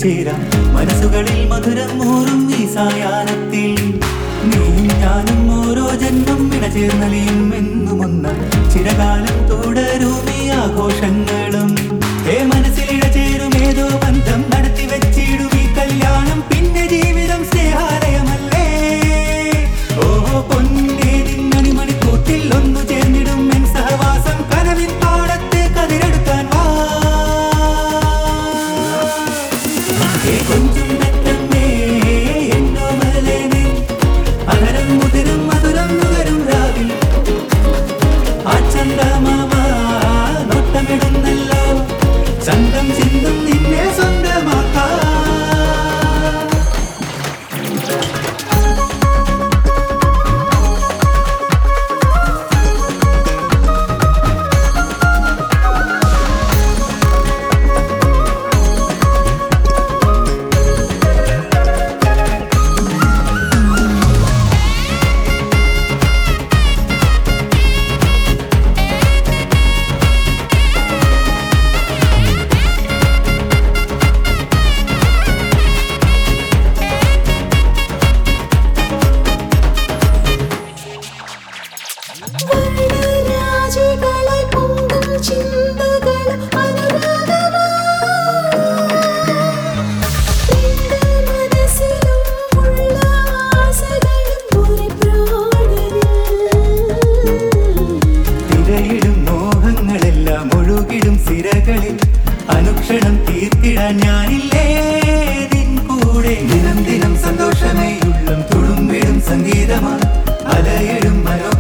ചേരാം മനസ്സുകളിൽ മധുരം മൂറും ഈ സായാഹ്നത്തിൽ നീയും ഞാനും ഓരോ ജന്മം ഇടചേർന്നലിയും എന്നും ഒന്നാം ചിരകാലം തുടരും ഈ ആഘോഷങ്ങളും ഏ മനസ്സിലിട ചേരും ഏതോ ബന്ധം നടത്തി വെച്ചിടും ഈ കല്യാണം പിന്നെ ജീവിതം സ്നേഹാലയമല്ലേ ഓ പൊന്നേ നിന്നണിമണിക്കൂട്ടിൽ ഒന്നു ചേർന്നിടും എൻ സഹവാസം കനവിൻ പാടത്തെ കതിരെടുക്കാൻ വാ ഏ കൊഞ്ചും തട്ടമ്മേ എന്നോ മലനേ അകരം മുതിരും മധുരം നുകരും രാവിൽ ആ ചന്ദമാമ നോട്ടമിടുന്നല്ലോ ചന്തം ചിന്തും നിന്നെ സ്വന്തമാക്കാം വർണ്ണരാജികളായി പൊങ്കും ചിന്തകളും അനുരാഗമായി. രണ്ട് മനസ്സിലും ഉള്ള ആസകളും ഒരു പ്രാണനിൽ. തിരയിടും മോഹങ്ങളെല്ലാം ഒഴുകിടും സിരകളിൽ അനുക്ഷണം തീർത്തിടാൻ ഞാനില്ലേ നിൻ കൂടെ ദിനം ദിനം സന്തോഷമേ ഉള്ളം തുളുമ്പിടും സംഗീതമാ അലയിടും മനോ